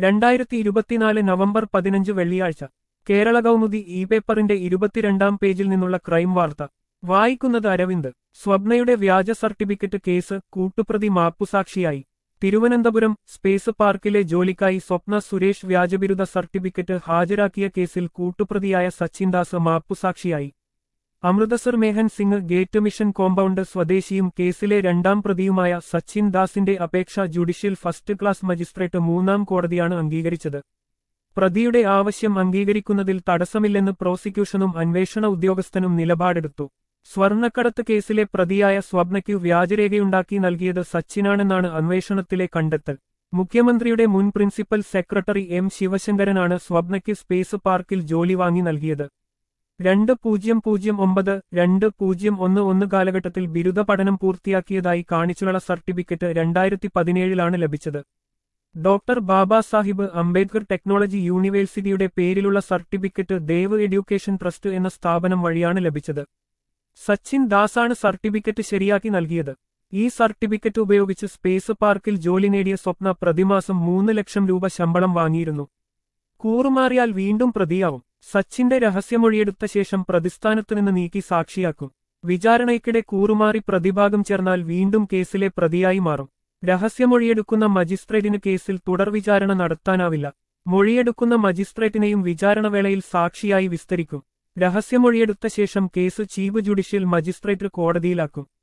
രണ്ടായിരത്തി ഇരുപത്തിനാല് നവംബർ പതിനഞ്ച് വെള്ളിയാഴ്ച കേരള കൗമുദി ഇ പേപ്പറിന്റെ ഇരുപത്തിരണ്ടാം പേജിൽ നിന്നുള്ള ക്രൈം വാർത്ത വായിക്കുന്നത് അരവിന്ദ് സ്വപ്നയുടെ വ്യാജ സർട്ടിഫിക്കറ്റ് കേസ് കൂട്ടുപ്രതി മാപ്പുസാക്ഷിയായി തിരുവനന്തപുരം സ്പേസ് പാർക്കിലെ ജോലിക്കായി സ്വപ്ന സുരേഷ് വ്യാജബിരുദ സർട്ടിഫിക്കറ്റ് ഹാജരാക്കിയ കേസിൽ കൂട്ടുപ്രതിയായ സച്ചിൻ ദാസ് മാപ്പുസാക്ഷിയായി Amritsar Mehan Singh gate mission compound സ്വദേശിയും കേസിലെ രണ്ടാം പ്രതിയുമായ സച്ചിൻ ദാസിന്റെ അപേക്ഷ ജുഡീഷ്യൽ ഫസ്റ്റ് ക്ലാസ് മജിസ്ട്രേറ്റ് മൂന്നാം കോടതിയാണ് അംഗീകരിച്ചത് പ്രതിയുടെ ആവശ്യം അംഗീകരിക്കുന്നതിൽ തടസ്സമില്ലെന്ന് പ്രോസിക്യൂഷനും അന്വേഷണ ഉദ്യോഗസ്ഥനും നിലപാടെടുത്തു സ്വർണ്ണക്കടത്ത് കേസിലെ പ്രതിയായ സ്വപ്നയ്ക്കു വ്യാജരേഖയുണ്ടാക്കി നൽകിയത് സച്ചിനാണെന്നാണ് അന്വേഷണത്തിലെ കണ്ടെത്തൽ മുഖ്യമന്ത്രിയുടെ മുൻ പ്രിൻസിപ്പൽ സെക്രട്ടറി എം ശിവശങ്കരനാണ് സ്വപ്നയ്ക്ക് സ്പേസ് പാർക്കിൽ ജോലി വാങ്ങി നൽകിയത് രണ്ട് പൂജ്യം പൂജ്യം ഒമ്പത് രണ്ട് പൂജ്യം ഒന്ന് ഒന്ന് കാലഘട്ടത്തിൽ ബിരുദ പഠനം പൂർത്തിയാക്കിയതായി കാണിച്ചുള്ള സർട്ടിഫിക്കറ്റ് രണ്ടായിരത്തി പതിനേഴിലാണ് ലഭിച്ചത് ഡോക്ടർ ബാബാ സാഹിബ് അംബേദ്കർ ടെക്നോളജി യൂണിവേഴ്സിറ്റിയുടെ പേരിലുള്ള സർട്ടിഫിക്കറ്റ് ദേവ് എഡ്യൂക്കേഷൻ ട്രസ്റ്റ് എന്ന സ്ഥാപനം വഴിയാണ് ലഭിച്ചത് സച്ചിൻ ദാസാണ് സർട്ടിഫിക്കറ്റ് ശരിയാക്കി നൽകിയത് ഈ സർട്ടിഫിക്കറ്റ് ഉപയോഗിച്ച് സ്പേസ് പാർക്കിൽ ജോലി നേടിയ സ്വപ്ന പ്രതിമാസം മൂന്ന് ലക്ഷം രൂപ ശമ്പളം വാങ്ങിയിരുന്നു കൂറുമാറിയാൽ വീണ്ടും പ്രതിയാവും സച്ചിന്റെ രഹസ്യമൊഴിയെടുത്ത ശേഷം പ്രതിസ്ഥാനത്തു നിന്ന് നീക്കി സാക്ഷിയാക്കും വിചാരണയ്ക്കിടെ കൂറുമാറി പ്രതിഭാഗം ചേർന്നാൽ വീണ്ടും കേസിലെ പ്രതിയായി മാറും രഹസ്യമൊഴിയെടുക്കുന്ന മജിസ്ട്രേറ്റിന് കേസിൽ തുടർ വിചാരണ നടത്താനാവില്ല മൊഴിയെടുക്കുന്ന മജിസ്ട്രേറ്റിനെയും വിചാരണവേളയിൽ സാക്ഷിയായി വിസ്തരിക്കും രഹസ്യമൊഴിയെടുത്ത ശേഷം കേസ് ചീഫ് ജുഡീഷ്യൽ മജിസ്ട്രേറ്റ് കോടതിയിലാക്കും